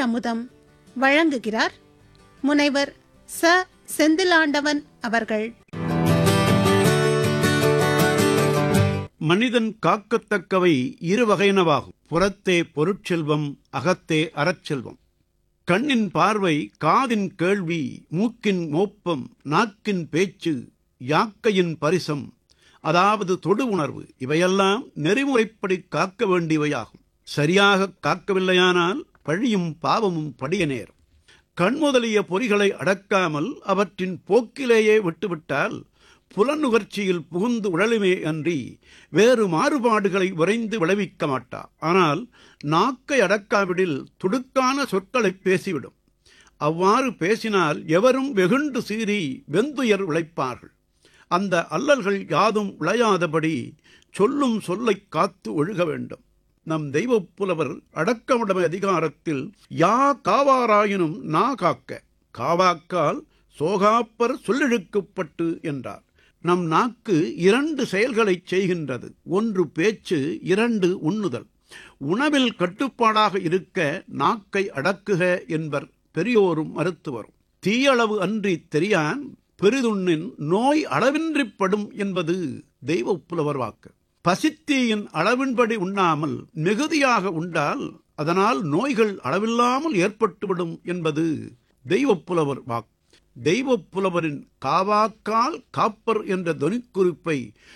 அமுதம் வழங்குகிறார் முனைவர் ச செந்திலாண்டவன் அவர்கள் மனிதன் காக்கத்தக்கவை இரு வகையினவாகும் புறத்தே பொருட்செல்வம் அகத்தே அறச்செல்வம் கண்ணின் பார்வை காதின் கேள்வி மூக்கின் மோப்பம் நாக்கின் பேச்சு யாக்கையின் பரிசம் அதாவது தொடு உணர்வு இவையெல்லாம் நெறிமுறைப்படி காக்க வேண்டியவையாகும் சரியாக காக்கவில்லையானால் பழியும் பாவமும் படிய நேரும் கண் முதலிய பொறிகளை அடக்காமல் அவற்றின் போக்கிலேயே விட்டுவிட்டால் புலனுகர்ச்சியில் புகுந்து உழலுமே அன்றி வேறு மாறுபாடுகளை விரைந்து விளைவிக்க மாட்டா ஆனால் நாக்கை அடக்காவிடில் துடுக்கான சொற்களை பேசிவிடும் அவ்வாறு பேசினால் எவரும் வெகுண்டு சீறி வெந்துயர் விளைப்பார்கள் அந்த அல்லல்கள் யாதும் விளையாதபடி சொல்லும் சொல்லைக் காத்து ஒழுக வேண்டும் நம் தெய்வப் புலவர் அடக்கமுடைமை அதிகாரத்தில் யா காவாராயினும் நா காக்க காவாக்கால் சோகாப்பர் சொல்லிழுக்கப்பட்டு என்றார் நம் நாக்கு இரண்டு செயல்களைச் செய்கின்றது ஒன்று பேச்சு இரண்டு உண்ணுதல் உணவில் கட்டுப்பாடாக இருக்க நாக்கை அடக்குக என்பர் பெரியோரும் மருத்துவரும் தீயளவு அன்றி தெரியான் பெரிதுண்ணின் நோய் அளவின்றிப்படும் என்பது தெய்வ புலவர் வாக்கு பசித்தீயின் அளவின்படி உண்ணாமல் மிகுதியாக உண்டால் அதனால் நோய்கள் அளவில்லாமல் ஏற்பட்டுவிடும் என்பது தெய்வப் புலவர் வாக்கு தெய்வப் புலவரின் காவாக்கால் காப்பர் என்ற தொனிக்குறிப்பை